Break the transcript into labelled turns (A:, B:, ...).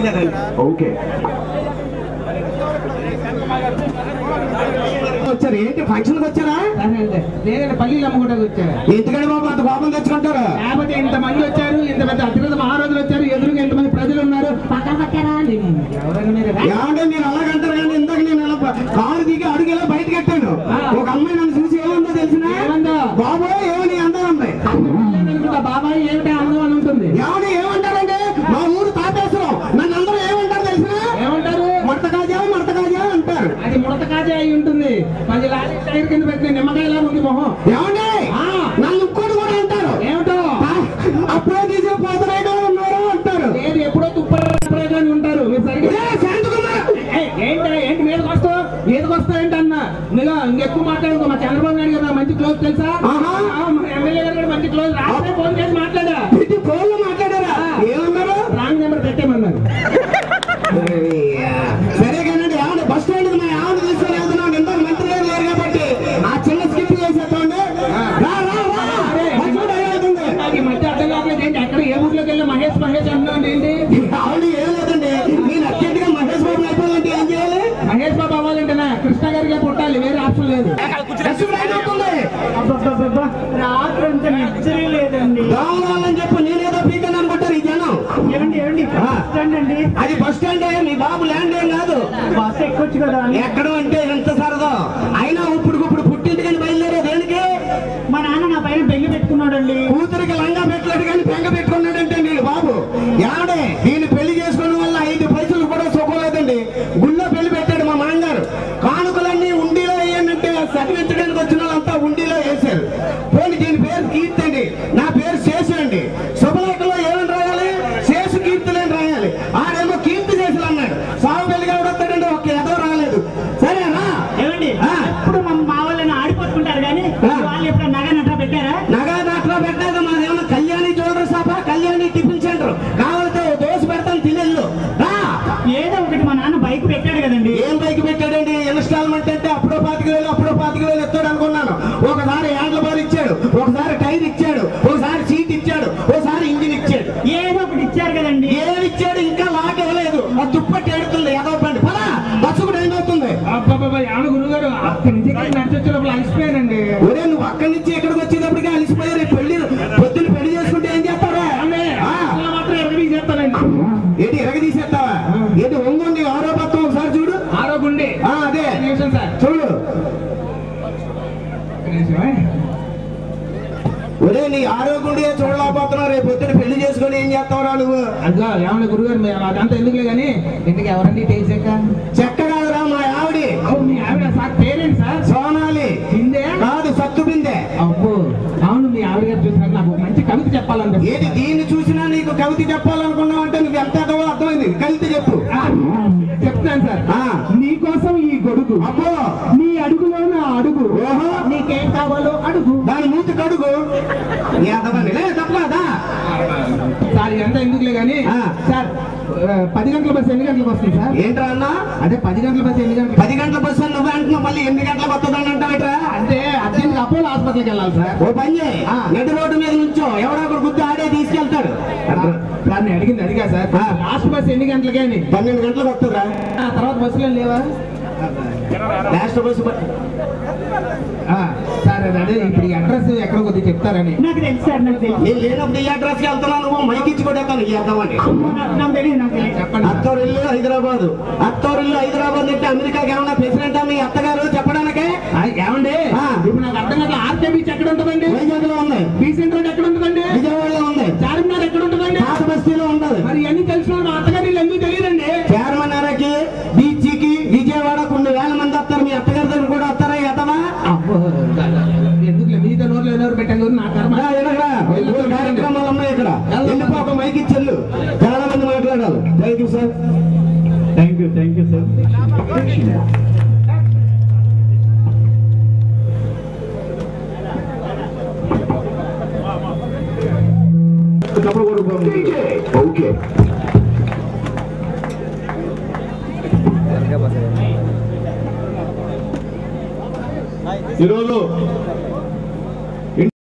A: కదండి
B: ఓకే వచ్చారు ఏంటి ఫంక్షన్కి వచ్చారా
C: లేదంటే పల్లీలు అమ్ముకోవడానికి వచ్చారు
B: ఎందుకంటే బాబు అంత కోపం తెచ్చుకుంటారు
C: లేకపోతే ఇంత మంది వచ్చారు ఇంత పెద్ద అతిరథ మహారాజులు వచ్చారు ఎదురుగా ఎంతమంది ప్రజలు ఉన్నారు పక్కన పక్కరా అని. ఎవరైనా మీరు రా.
B: ఏమంటే మీరు అలాగంటారు కానీ ఇందాక నేను అలా ప- కారు దిగి అడుగు ఇలా బయటకు ఎట్టాను ఒక అమ్మాయి నన్ను చూసి ఏముందో తెలిసిన
C: ఏమందో?
B: బాబోయ్ ఏమని అందా ఉంది
C: అనుకుంటా, బాబాయ్ ఏమిటి అందం అని ఉంటుంది
B: ఏమని ఏమంటారంటే మా ఊరు తాపేశ్వరం నన్ను అందరూ ఏమంటారు తెలిసిన
C: ఏమంటారు
B: మడత కాజా మడత కాజా అంటారు
C: అది ముడత కాజే అయి ఉంటుంది పది లారీ టైర్ కింద పెట్టిన నిమ్మకాయలా ఉంది మొహం
B: ఏమండి
C: ఆ.
B: నన్ను ఇంకోటి కూడా అంటారు
C: ఏమిటో
B: ఆ, అప్పుడే తీసే పోతరేగా ఉన్నారు అంటారు
C: లేదు ఎప్పుడో తుప్పని ఉంటారు మీరు సరిగ్గా
B: ఏ, శాంతకుమార్!
C: ఏయ్, ఏంటి ఏంటి మీదకి వస్తావు మీదకి వస్తావు ఏంటి అన్న నువ్వు ఇంకెక్కువ మాట్లాడుకో మా చంద్రబాబు నాయుడు గారు నాకు మంచి క్లోజ్ తెలుసా
B: ఆహా.
C: ఆ, మా ఎమ్మెల్యే గారు కూడా మంచి క్లోజ్ రాత్రే ఫోన్ చేసి మాట్లాడా
B: ఇది ఫోన్లో మాట్లాడారా ఏమన్నారు
C: రాంగ్ నెంబర్ పెట్టేమన్నారు
B: సరే కానండి ఏమండి బస్ స్టాండ్ మా ఆవిడ తీసుకొని వెళ్తున్నాం ఇంత మంత్రి గారు లేరు కాబట్టి ఆ చిన్న స్కిప్ చేసేస్తాండి రా రా రా బస్ కూడా అవుతుంది
C: నాకు ఈ మధ్య అర్థం కావట్లేదు ఏంటి అక్కడ ఏ ఊర్లోకి వెళ్ళి మహేష్ మహేష్ అంటున్నావు ఏంటి
B: ఆవిడ ఏం లేదండి నేను అర్జెంట్ గా మహేష్ బాబు అయిపోవాలంటే ఏం చేయాలి
C: మహేష్ బాబు అవ్వాలంటేనా కృష్ణ గారికి పుట్టాలి వేరే ఆప్షన్ లేదు
B: బస్సు రైలు అవుతుంది
A: రాత్రి అంతా నిద్రే లేదండి
B: రావాలని చెప్పి నేనేదో పీకని అనుకుంటారు ఈ జనం
A: ఏమండి ఏమండి
B: ఆ.
A: బస్ స్టాండ్ అండి
B: అది బస్ స్టాండ్ మీ బాబు ల్యాండ్ ఏం కాదు
A: బస్ ఎక్కొచ్చు కదా అని
B: ఎక్కడం అంటే ఎంత సరదా అయినా ఇప్పుడు ఇప్పుడు పుట్టింటికని బయలుదేరే దేనికి
A: మా నాన్న నా పైన బెల్లి పెట్టుకున్నాడండి
B: కూతురికి లంగా పెట్టలేడు కానీ పెంగ పెట్టుకున్నాడంటే నేను బాబు ఏమండే నేను పెళ్లి చేసుకోవడం వల్ల ఐదు పైసలు కూడా సుఖలేదండి గుళ్ళో పెళ్లి పెట్టాడు మా మామగారు కానుకలన్నీ ఉండిలో వేయండి చదివించడానికి వచ్చిన వాళ్ళంతా ఉండిలో వేశారు పోనీ దీని పేరు కీర్తి అండి నా పేరు శేషు అండి శుభలేఖలో ఏమని రాయాలి శేషు కీర్తులని రాయాలి ఆడేమో కీర్తి శేషులు అన్నాడు సాగు పెళ్లిగా వస్తాడండి ఒక్క ఎదో రాలేదు సరేనా
A: ఏమండి
B: ఆ.
A: ఎప్పుడు మా మా వాళ్ళని ఆడిపోతుంటారు కానీ
B: ఆ.
A: వాళ్ళు ఎప్పుడు నగ నట్ట పెట్టారా
B: నగా దాంట్లో పెట్టాక మాదేమన్నా కళ్యాణి జ్యువెలరీ షాపా కళ్యాణి టిఫిన్ సెంటర్ కావాలంటే ఓ దోశ పెడతాను తినేళ్ళు రా
A: ఏదో ఒకటి మా నాన్న బైక్ పెట్టాడు కదండి
B: ఏం బైక్ పెట్టాడండి ఇన్స్టాల్మెంట్ అంటే అప్పుడో పాతిక వేలు అప్పుడో పాతిక వేలు ఎత్తాడు అనుకున్నాను ఒకసారి హ్యాండ్ల బార్ ఇచ్చాడు ఒకసారి టైర్ ఇచ్చాడు ఒకసారి సీట్ ఇచ్చాడు ఒకసారి ఇంజిన్ ఇచ్చాడు
A: ఏదో ఒకటి ఇచ్చారు కదండి
B: ఏమి ఇచ్చాడు ఇంకా లాగలేదు ఆ దుప్పటి ఎడుతుంది ఏదో పండి పదా బస్సు కూడా ఏం అవుతుంది
C: అబ్బాబాబా ఎవరు గురువు గారు అక్కడి నుంచి ఇక్కడ నడిచొచ్చే లోపల అలసిపోయానండి
B: ఒరే నువ్వు అక్కడి నుంచి ఇక్కడికి వచ్చేటప్పటికి అలసిపోయి రేపు పెళ్లి పొద్దున్న పెళ్లి చేసుకుంటే ఏం చేస్తారా
C: అమ్మే,
B: ఆ.
C: అసలు మాత్రం ఎరగదీ చేస్తానండి
B: ఏంటి ఎరగ తీసేస్తావా ఏంటి ఒంగొంది ఆరో పత్రం ఒకసారి చూడు
C: ఆరోగుండి
B: ఆ, అదే
C: ఒక్క నిమిషం సార్
B: చూడు
C: ఒక్క నిమిషమే.
B: ఒరే నీ ఆరోగ్యం చూడలేకపోతున్నావు రేపు పొద్దున పెళ్లి చేసుకొని ఏం చేస్తావురా నువ్వు
C: అదిగో ఏమన్నా గురుగారు మీరు అదంతా ఎందుకులే కానీ ఇంతకు ఎవరండి టేసాక
B: చెక్క కాదురా మా ఆవిడి
C: అవును మీ ఆవిడ సార్ పేరేంటి సార్
B: సోనాలి
C: హిందే
B: కాదు సత్తు బిందె
C: అబ్బో అవును మీ ఆవిడ గారు చూసారు నాకు ఒక మంచి కవిత చెప్పాలంటే
B: ఏది దీన్ని చూసినా నీకు కవిత చెప్పాలనుకున్నావు అంటే నువ్వు ఎంత ఎదవో అర్థమైంది కవిత చెప్పు
C: ఆ, చెప్తాను సార్
B: ఆ.
C: నీకోసం ఈ గొడుగు
B: అబ్బో
C: నీ అడుగులో నా అడుగు
B: ఓహో.
C: నీకేం కావాలో అడుగు
B: దాని మూతి కడుగు ఎదవని లే తప్పదా
C: సార్ ఇదంతా ఎందుకులే కానీ
B: ఆ.
C: సార్ ఆ, పది గంటల బస్సు ఎన్ని గంటలకు వస్తుంది సార్
B: ఏంట్రా అన్న
C: అదే పది గంటల బస్సు ఎన్ని గంటలకు
B: పది గంటల బస్సు అని నువ్వే అంటున్నావు మళ్ళీ ఎన్ని గంటలకు వస్తుందని అంటావేట్రా
C: అంటే అర్జెంట్ అపోలో హాస్పిటల్కి వెళ్ళాలి సార్
B: ఓ పని చేయి
C: ఆ.
B: నడి రోడ్డు మీద నుంచో ఎవడో ఒకడు గుర్తు ఆడే తీసుకెళ్తాడు
C: సార్ నేను అడిగింది అడిగా సార్
B: ఆ.
C: లాస్ట్ బస్ ఎన్ని గంటలకి అని
B: పన్నెండు గంటలకు వస్తుందా
C: ఆ తర్వాత బస్సులు ఏం లేవా
B: లాస్ట్ బస్సు ప-
C: ఆ, సార్ అది అదే ఇప్పుడు ఈ అడ్రస్ ఎక్కడ కొద్దిగా చెప్తారని
A: నాకు తెలుసు సార్ నాకు తెలుసు
B: నేను లేనప్పుడు ఈ అడ్రస్ కి వెళ్తున్నాను నువ్వు మైక్ ఇచ్చి కొట్టేస్తాను ఈ అర్థమని
A: నాకు- నాకు తెలియదు నాకు తెలియదు
C: చెప్పండి సార్.
B: అత్తోరిల్లు హైదరాబాద్ అత్తోరిల్లు హైదరాబాద్ అంటే అమెరికాకి ఏమన్నా ప్రెసిడెంట్ మీ అత్తగారు చెప్పడానికే
C: ఆ, ఏమండి
B: ఆ.
C: ఇప్పుడు నాకు అర్థం కాదు ఆర్కే బీచ్ ఎక్కడ ఉంటుందండి
B: వైజాగ్ లో ఉంది
C: బీసెంట్ రోడ్ ఎక్కడ ఉంటుందండి
B: విజయవాడలో ఉంది
C: చార్మినార్ ఎక్కడ ఉంటుందండి
B: పాత బస్తీలో ఉండదు
C: మరి ఇవన్నీ తెలిసిన మా అత్తగారు వీళ్ళు ఎందుకు తెలియదండి
B: చార్మనారకి బీచ్ కి విజయవాడ కొన్ని వేల మంది వస్తారు మీ అత్తగారి దగ్గర కూడా వస్తారా ఎదవా
C: ఎందుకు మీతో నోట్లో ఎవరు పెట్టాను నా కర్మ
B: రా, ఎనకరా. ఊరు కార్యక్రమాలు ఉన్నాయి ఇక్కడ వెళ్ళిపో ఒక మైక్ ఇచ్చెళ్ళు చాలా మంది మాట్లాడాలి thank you sir
A: thank you thank you sir
B: okay
D: ఈరోజు